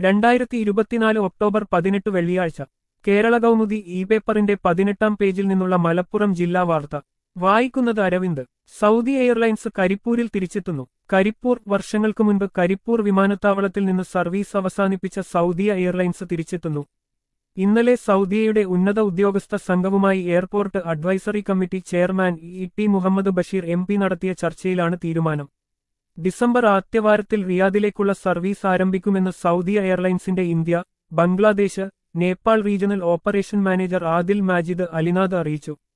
രണ്ടായിരത്തി ഇരുപത്തിനാല് ഒക്ടോബർ പതിനെട്ട് വെള്ളിയാഴ്ച കേരള കൗമുദി ഇ പേപ്പറിന്റെ പതിനെട്ടാം പേജിൽ നിന്നുള്ള മലപ്പുറം ജില്ലാ വാർത്ത വായിക്കുന്നത് അരവിന്ദ് സൗദി എയർലൈൻസ് കരിപ്പൂരിൽ തിരിച്ചെത്തുന്നു കരിപ്പൂർ വർഷങ്ങൾക്ക് മുൻപ് കരിപ്പൂർ വിമാനത്താവളത്തിൽ നിന്ന് സർവീസ് അവസാനിപ്പിച്ച സൗദിയ എയർലൈൻസ് തിരിച്ചെത്തുന്നു ഇന്നലെ സൗദിയയുടെ ഉന്നത ഉദ്യോഗസ്ഥ സംഘവുമായി airport advisory committee chairman E T Muhammad Basheer M P നടത്തിയ ചർച്ചയിലാണ് തീരുമാനം ഡിസംബർ ആദ്യവാരത്തിൽ റിയാദിലേക്കുള്ള സർവീസ് ആരംഭിക്കുമെന്ന് സൗദി എയർലൈൻസിന്റെ India Bangladesh Nepal regional operation manager Adil Majid അലിനാദ് അറിയിച്ചു